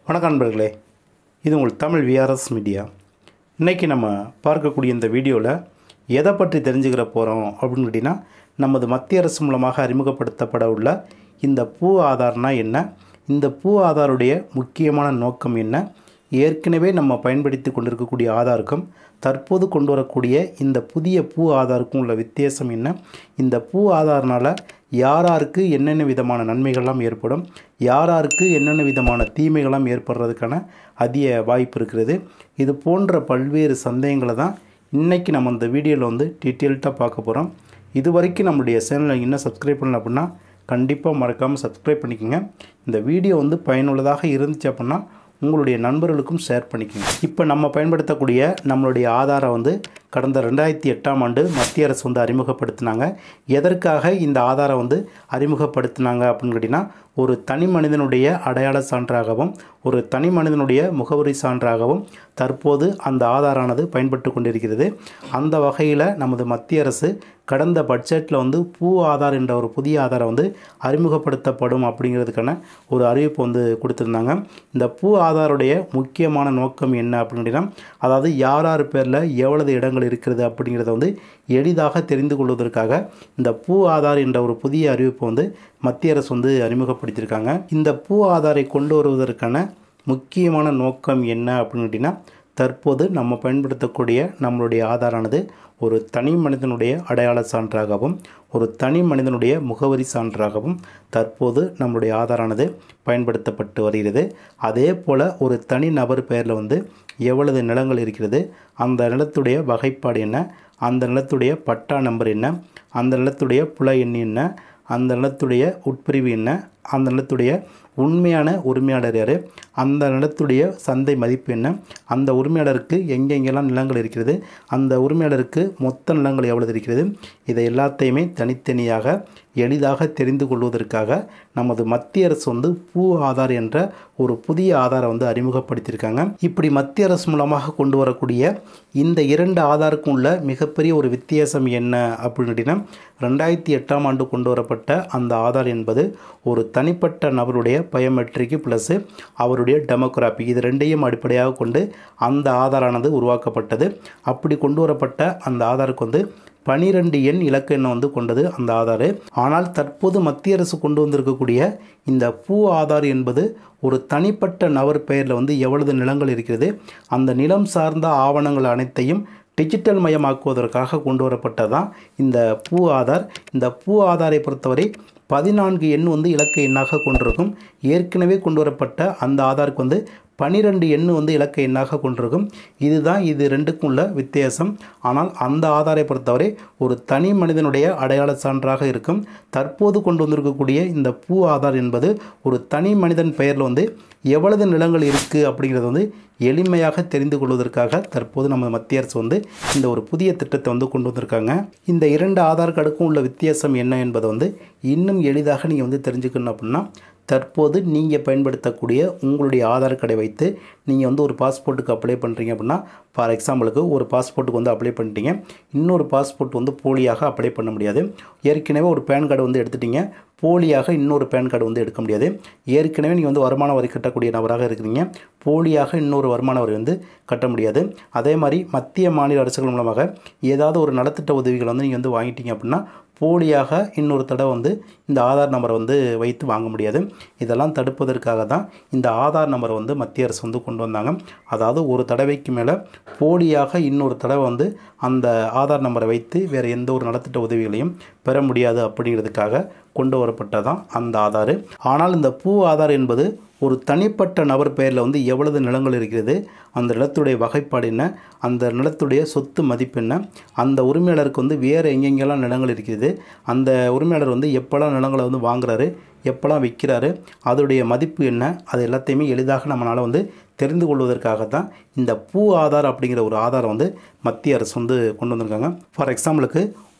வணக்கம் நண்பர்களே இது உங்கள் தமிழ் விஆர்எஸ் மீடியா இன்றைக்கி நம்ம பார்க்கக்கூடிய இந்த வீடியோவில் எதை பற்றி தெரிஞ்சுக்கிற போகிறோம் அப்படின்னு கேட்டிங்கன்னா நமது மத்திய அரசு மூலமாக அறிமுகப்படுத்தப்பட உள்ள இந்த பூ ஆதார்னா என்ன இந்த பூ ஆதாருடைய முக்கியமான நோக்கம் என்ன ஏற்கனவே நம்ம பயன்படுத்தி கொண்டிருக்கக்கூடிய ஆதாருக்கும் தற்போது கொண்டு வரக்கூடிய இந்த புதிய பூ ஆதாருக்கும் உள்ள வித்தியாசம் என்ன இந்த பூ ஆதார்னால் யாராருக்கு என்னென்ன விதமான நன்மைகள்லாம் ஏற்படும் யாராருக்கு என்னென்ன விதமான தீமைகள்லாம் ஏற்படுறதுக்கான அதிக வாய்ப்பு இருக்கிறது இது போன்ற பல்வேறு சந்தேகங்களை தான் இன்றைக்கி நம்ம இந்த வீடியோவில் வந்து டீட்டெயில்டாக பார்க்க போகிறோம் இது வரைக்கும் நம்மளுடைய சேனலை இன்னும் சப்ஸ்கிரைப் பண்ணல அப்படின்னா கண்டிப்பாக மறக்காமல் சப்ஸ்கிரைப் பண்ணிக்கோங்க இந்த வீடியோ வந்து பயனுள்ளதாக இருந்துச்சு அப்படின்னா உங்களுடைய நண்பர்களுக்கும் ஷேர் பண்ணிக்கோங்க இப்போ நம்ம பயன்படுத்தக்கூடிய நம்மளுடைய ஆதாரம் வந்து கடந்த ரெண்டாயிரத்தி எட்டாம் ஆண்டு மத்திய அரசு வந்து அறிமுகப்படுத்தினாங்க எதற்காக இந்த ஆதாரம் வந்து அறிமுகப்படுத்தினாங்க அப்படின்னு கேட்டிங்கன்னா ஒரு தனி மனிதனுடைய அடையாள சான்றாகவும் ஒரு தனி மனிதனுடைய முகவரி சான்றாகவும் தற்போது அந்த ஆதாரானது பயன்பட்டு கொண்டிருக்கிறது அந்த வகையில் நமது மத்திய அரசு கடந்த பட்ஜெட்டில் வந்து பூ ஆதார் என்ற ஒரு புதிய ஆதாரம் வந்து அறிமுகப்படுத்தப்படும் அப்படிங்கிறதுக்கான ஒரு அறிவிப்பு வந்து கொடுத்துருந்தாங்க இந்த பூ ஆதாருடைய முக்கியமான நோக்கம் என்ன அப்படின்னா அதாவது யார் யார் பேரில் எவ்வளவு இடங்கள் இருக்கிறது அப்படிங்கிறத வந்து எளிதாக தெரிந்து கொள்வதற்காக இந்த பூ ஆதார் என்ற ஒரு புதிய அறிவிப்பு வந்து மத்திய அரசு வந்து அறிமுகப்படுத்தியிருக்காங்க இந்த பூ ஆதாரை கொண்டு வருவதற்கான முக்கியமான நோக்கம் என்ன அப்படின்னு கேட்டிங்கன்னா தற்போது நம்ம பயன்படுத்தக்கூடிய நம்மளுடைய ஆதாரானது ஒரு தனி மனிதனுடைய அடையாள சான்றாகவும் ஒரு தனி மனிதனுடைய முகவரி சான்றாகவும் தற்போது நம்மளுடைய ஆதாரானது பயன்படுத்தப்பட்டு வருகிறது அதே போல் ஒரு தனி நபர் பெயரில் வந்து எவ்வளவு நிலங்கள் இருக்கிறது அந்த நிலத்துடைய வகைப்பாடு என்ன அந்த நிலத்துடைய பட்டா நம்பர் என்ன அந்த நிலத்துடைய புல எண் என்ன அந்த நிலத்துடைய உட்பிரிவு என்ன அந்த நிலத்துடைய உண்மையான உரிமையாளர் யார் அந்த நிலத்துடைய சந்தை மதிப்பு என்ன அந்த உரிமையாளருக்கு எங்கெங்கெல்லாம் நிலங்கள் இருக்கிறது அந்த உரிமையாளருக்கு மொத்த நிலங்கள் எவ்வளவு இருக்கிறது இதை எல்லாத்தையுமே தனித்தனியாக எளிதாக தெரிந்து கொள்வதற்காக நமது மத்திய அரசு வந்து பூ ஆதார் என்ற ஒரு புதிய ஆதாரம் வந்து அறிமுகப்படுத்தியிருக்காங்க இப்படி மத்திய அரசு மூலமாக கொண்டு வரக்கூடிய இந்த இரண்டு ஆதாருக்கும் உள்ள மிகப்பெரிய ஒரு வித்தியாசம் என்ன அப்படின்னு கேட்டிங்கன்னா ரெண்டாயிரத்தி எட்டாம் ஆண்டு கொண்டு வரப்பட்ட அந்த ஆதார் என்பது ஒரு தனிப்பட்ட நபருடைய பயோமெட்ரிக் ப்ளஸ் அவருடைய டெமோகிராபி இது ரெண்டையும் அடிப்படையாக கொண்டு அந்த ஆதாரானது உருவாக்கப்பட்டது அப்படி கொண்டு வரப்பட்ட அந்த ஆதாருக்கு வந்து பனிரெண்டு எண் இலக்க எண்ணை வந்து கொண்டது அந்த ஆதார் ஆனால் தற்போது மத்திய அரசு கொண்டு வந்திருக்கக்கூடிய இந்த பூ ஆதார் என்பது ஒரு தனிப்பட்ட நபர் பெயரில் வந்து எவ்வளவு நிலங்கள் இருக்கிறது அந்த நிலம் சார்ந்த ஆவணங்கள் அனைத்தையும் டிஜிட்டல் மயமாக்குவதற்காக கொண்டு வரப்பட்டதான் இந்த பூ ஆதார் இந்த பூ ஆதாரை பொறுத்தவரை பதினான்கு எண் வந்து இலக்க எண்ணாக கொண்டிருக்கும் ஏற்கனவே கொண்டு வரப்பட்ட அந்த ஆதாருக்கு வந்து பனிரெண்டு எண்ணு வந்து இலக்க எண்ணாக கொண்டிருக்கும் இதுதான் இது ரெண்டுக்கும் உள்ள வித்தியாசம் ஆனால் அந்த ஆதாரை பொறுத்தவரை ஒரு தனி மனிதனுடைய அடையாள சான்றாக இருக்கும் தற்போது கொண்டு வந்திருக்கக்கூடிய இந்த பூ ஆதார் என்பது ஒரு தனி மனிதன் பெயரில் வந்து எவ்வளவு நிலங்கள் இருக்குது அப்படிங்கிறத வந்து எளிமையாக தெரிந்து கொள்வதற்காக தற்போது நம்ம மத்திய அரசு வந்து இந்த ஒரு புதிய திட்டத்தை வந்து கொண்டு வந்திருக்காங்க இந்த இரண்டு ஆதார் கார்டுக்கும் உள்ள வித்தியாசம் என்ன என்பதை வந்து இன்னும் எளிதாக நீங்கள் வந்து தெரிஞ்சுக்கணும் அப்படின்னா தற்போது நீங்கள் பயன்படுத்தக்கூடிய உங்களுடைய ஆதார் கார்டை வைத்து நீங்கள் வந்து ஒரு பாஸ்போர்ட்டுக்கு அப்ளை பண்ணுறீங்க அப்படின்னா ஃபார் எக்ஸாம்பிளுக்கு ஒரு பாஸ்போர்ட்டுக்கு வந்து அப்ளை பண்ணிட்டீங்க இன்னொரு பாஸ்போர்ட் வந்து போலியாக அப்ளை பண்ண முடியாது ஏற்கனவே ஒரு பேன் கார்டு வந்து எடுத்துட்டீங்க போலியாக இன்னொரு பேன் கார்டு வந்து எடுக்க முடியாது ஏற்கனவே நீங்கள் வந்து வருமான வரி கட்டக்கூடிய நபராக இருக்கிறீங்க போலியாக இன்னொரு வருமான வரி வந்து கட்ட முடியாது அதே மாதிரி மத்திய மாநில அரசுகள் மூலமாக ஏதாவது ஒரு நலத்திட்ட உதவிகள் வந்து நீங்கள் வந்து வாங்கிட்டீங்க அப்படின்னா போலியாக இன்னொரு தடவை வந்து இந்த ஆதார் நம்பரை வந்து வைத்து வாங்க முடியாது இதெல்லாம் தடுப்பதற்காக தான் இந்த ஆதார் நம்பரை வந்து மத்திய அரசு வந்து கொண்டு வந்தாங்க அதாவது ஒரு தடவைக்கு மேலே போலியாக இன்னொரு தடவை வந்து அந்த ஆதார் நம்பரை வைத்து வேறு எந்த ஒரு நலத்திட்ட உதவிகளையும் பெற முடியாது அப்படிங்கிறதுக்காக கொண்டு வரப்பட்டதான் அந்த ஆதார் ஆனால் இந்த பூ ஆதார் என்பது ஒரு தனிப்பட்ட நபர் பெயரில் வந்து எவ்வளவு நிலங்கள் இருக்கிறது அந்த நிலத்துடைய வகைப்பாடு என்ன அந்த நிலத்துடைய சொத்து மதிப்பு என்ன அந்த உரிமையாளருக்கு வந்து வேறு எங்கெங்கெல்லாம் நிலங்கள் இருக்கிறது அந்த உரிமையாளர் வந்து எப்போல்லாம் நிலங்களை வந்து வாங்குறாரு எப்போல்லாம் விற்கிறாரு அதோடைய மதிப்பு என்ன அது எல்லாத்தையுமே எளிதாக நம்மளால் வந்து தெரிந்து கொள்வதற்காக தான் இந்த பூ ஆதார் அப்படிங்கிற ஒரு ஆதாரம் வந்து மத்திய அரசு வந்து கொண்டு வந்திருக்காங்க ஃபார் எக்ஸாம்பிளுக்கு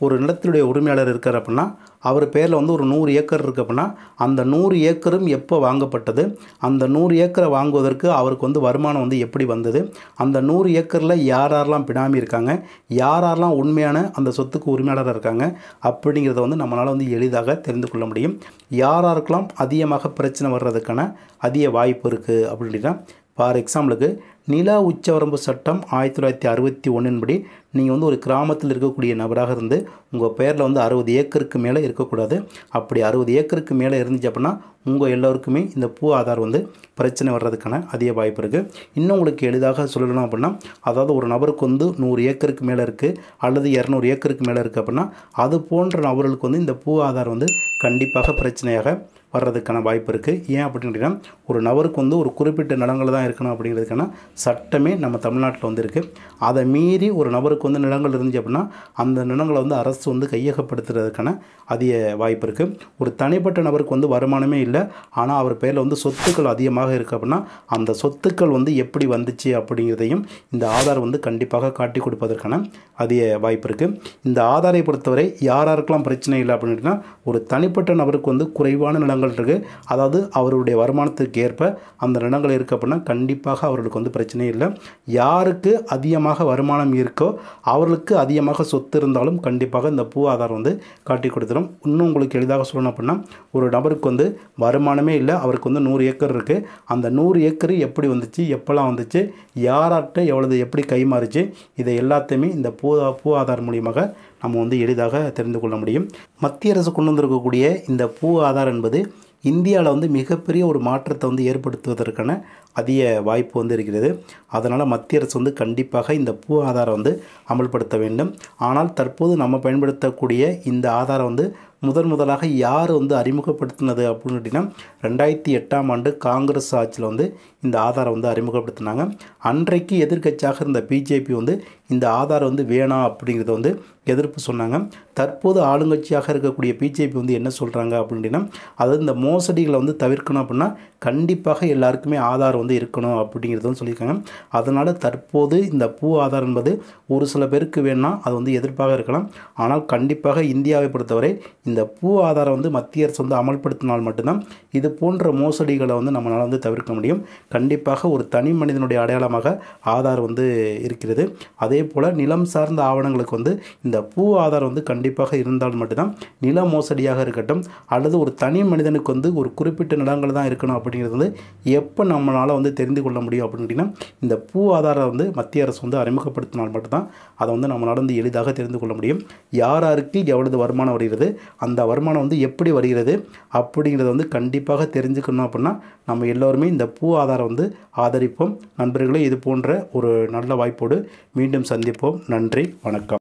ஒரு நிலத்தினுடைய உரிமையாளர் இருக்கார் அப்படின்னா அவர் பேரில் வந்து ஒரு நூறு ஏக்கர் இருக்குது அப்படின்னா அந்த நூறு ஏக்கரும் எப்போ வாங்கப்பட்டது அந்த நூறு ஏக்கரை வாங்குவதற்கு அவருக்கு வந்து வருமானம் வந்து எப்படி வந்தது அந்த நூறு ஏக்கரில் யார் யாரெல்லாம் பினாமி இருக்காங்க யார் யாரெல்லாம் உண்மையான அந்த சொத்துக்கு உரிமையாளராக இருக்காங்க அப்படிங்கிறத வந்து நம்மளால் வந்து எளிதாக தெரிந்து கொள்ள முடியும் யார் யாருக்கெல்லாம் அதிகமாக பிரச்சனை வர்றதுக்கான அதிக வாய்ப்பு இருக்குது அப்படின்னா ஃபார் எக்ஸாம்பிளுக்கு நில உச்சவரம்பு சட்டம் ஆயிரத்தி தொள்ளாயிரத்தி அறுபத்தி ஒன்றின்படி நீங்கள் வந்து ஒரு கிராமத்தில் இருக்கக்கூடிய நபராக இருந்து உங்கள் பேரில் வந்து அறுபது ஏக்கருக்கு மேலே இருக்கக்கூடாது அப்படி அறுபது ஏக்கருக்கு மேலே இருந்துச்சு அப்படின்னா உங்கள் எல்லோருக்குமே இந்த பூ ஆதார் வந்து பிரச்சனை வர்றதுக்கான அதிக வாய்ப்பு இருக்குது இன்னும் உங்களுக்கு எளிதாக சொல்லணும் அப்படின்னா அதாவது ஒரு நபருக்கு வந்து நூறு ஏக்கருக்கு மேலே இருக்குது அல்லது இரநூறு ஏக்கருக்கு மேலே இருக்குது அப்படின்னா அது போன்ற நபர்களுக்கு வந்து இந்த பூ ஆதார் வந்து கண்டிப்பாக பிரச்சனையாக வர்றதுக்கான வாய்ப்பு இருக்குது ஏன் அப்படின்னா ஒரு நபருக்கு வந்து ஒரு குறிப்பிட்ட நிலங்கள் தான் இருக்கணும் அப்படிங்கிறதுக்கான சட்டமே நம்ம தமிழ்நாட்டில் வந்து இருக்குது அதை மீறி ஒரு நபருக்கு வந்து நிலங்கள் இருந்துச்சு அப்படின்னா அந்த நிலங்களை வந்து அரசு வந்து கையகப்படுத்துறதுக்கான அதிக வாய்ப்பு இருக்குது ஒரு தனிப்பட்ட நபருக்கு வந்து வருமானமே இல்லை ஆனால் அவர் பேரில் வந்து சொத்துக்கள் அதிகமாக இருக்குது அப்படின்னா அந்த சொத்துக்கள் வந்து எப்படி வந்துச்சு அப்படிங்கிறதையும் இந்த ஆதார் வந்து கண்டிப்பாக காட்டி கொடுப்பதற்கான அதிக வாய்ப்பு இருக்குது இந்த ஆதாரை பொறுத்தவரை யார் யாருக்கெல்லாம் பிரச்சனை இல்லை அப்படின்னா ஒரு தனிப்பட்ட நபருக்கு வந்து குறைவான நிலங்கள் இருக்குது அதாவது அவருடைய வருமானத்துக்கு ஏற்ப அந்த நிலங்கள் இருக்குது அப்படின்னா கண்டிப்பாக அவர்களுக்கு வந்து பிரச்சனை இல்லை யாருக்கு அதிகமாக வருமானம் இருக்கோ அவர்களுக்கு அதிகமாக சொத்து இருந்தாலும் கண்டிப்பாக இந்த பூ ஆதாரம் வந்து காட்டி கொடுத்துரும் இன்னும் உங்களுக்கு எளிதாக சொல்லணும் அப்படின்னா ஒரு நபருக்கு வந்து வருமானமே இல்லை அவருக்கு வந்து நூறு ஏக்கர் இருக்குது அந்த நூறு ஏக்கர் எப்படி வந்துச்சு எப்போல்லாம் வந்துச்சு யார்கிட்ட எவ்வளவு எப்படி கைமாறுச்சு இதை எல்லாத்தையுமே இந்த பூ பூ ஆதார் மூலியமாக நம்ம வந்து எளிதாக தெரிந்து கொள்ள முடியும் மத்திய அரசு கொண்டு வந்திருக்கக்கூடிய இந்த பூ ஆதார் என்பது இந்தியாவில் வந்து மிகப்பெரிய ஒரு மாற்றத்தை வந்து ஏற்படுத்துவதற்கான அதிக வாய்ப்பு வந்து இருக்கிறது அதனால் மத்திய அரசு வந்து கண்டிப்பாக இந்த பூ ஆதாரம் வந்து அமல்படுத்த வேண்டும் ஆனால் தற்போது நம்ம பயன்படுத்தக்கூடிய இந்த ஆதாரம் வந்து முதன் முதலாக யார் வந்து அறிமுகப்படுத்தினது அப்படின்னு கேட்டிங்கன்னா ரெண்டாயிரத்தி எட்டாம் ஆண்டு காங்கிரஸ் ஆட்சியில் வந்து இந்த ஆதாரம் வந்து அறிமுகப்படுத்தினாங்க அன்றைக்கு எதிர்க்கட்சியாக இருந்த பிஜேபி வந்து இந்த ஆதாரம் வந்து வேணாம் அப்படிங்கிறத வந்து எதிர்ப்பு சொன்னாங்க தற்போது ஆளுங்கட்சியாக இருக்கக்கூடிய பிஜேபி வந்து என்ன சொல்கிறாங்க அப்படின்னா அதாவது இந்த மோசடிகளை வந்து தவிர்க்கணும் அப்படின்னா கண்டிப்பாக எல்லாருக்குமே ஆதார் வந்து இருக்கணும் அப்படிங்கிறது வந்து சொல்லியிருக்காங்க அதனால் தற்போது இந்த பூ ஆதார் என்பது ஒரு சில பேருக்கு வேணால் அது வந்து எதிர்ப்பாக இருக்கலாம் ஆனால் கண்டிப்பாக இந்தியாவை பொறுத்தவரை இந்த பூ ஆதாரம் வந்து மத்திய அரசு வந்து அமல்படுத்தினால் மட்டும்தான் இது போன்ற மோசடிகளை வந்து நம்மளால் வந்து தவிர்க்க முடியும் கண்டிப்பாக ஒரு தனி மனிதனுடைய அடையாளமாக ஆதார் வந்து இருக்கிறது அதே போல் நிலம் சார்ந்த ஆவணங்களுக்கு வந்து இந்த பூ ஆதார் வந்து கண்டிப்பாக இருந்தால் மட்டும்தான் நில மோசடியாக இருக்கட்டும் அல்லது ஒரு தனி மனிதனுக்கு வந்து ஒரு குறிப்பிட்ட நிலங்கள் தான் இருக்கணும் அப்படிங்கிறது வந்து எப்போ நம்மளால் வந்து தெரிந்து கொள்ள முடியும் அப்படின்னா இந்த பூ ஆதாரம் வந்து மத்திய அரசு வந்து அறிமுகப்படுத்தினால் மட்டும்தான் அதை வந்து நம்மளால் வந்து எளிதாக தெரிந்து கொள்ள முடியும் யார் யாருக்கு எவ்வளவு வருமானம் வருகிறது அந்த வருமானம் வந்து எப்படி வருகிறது அப்படிங்கிறத வந்து கண்டிப்பாக தெரிஞ்சுக்கணும் அப்படின்னா நம்ம எல்லோருமே இந்த பூ ஆதாரம் வந்து ஆதரிப்போம் நண்பர்களே இது போன்ற ஒரு நல்ல வாய்ப்போடு மீண்டும் சந்திப்போம் நன்றி வணக்கம்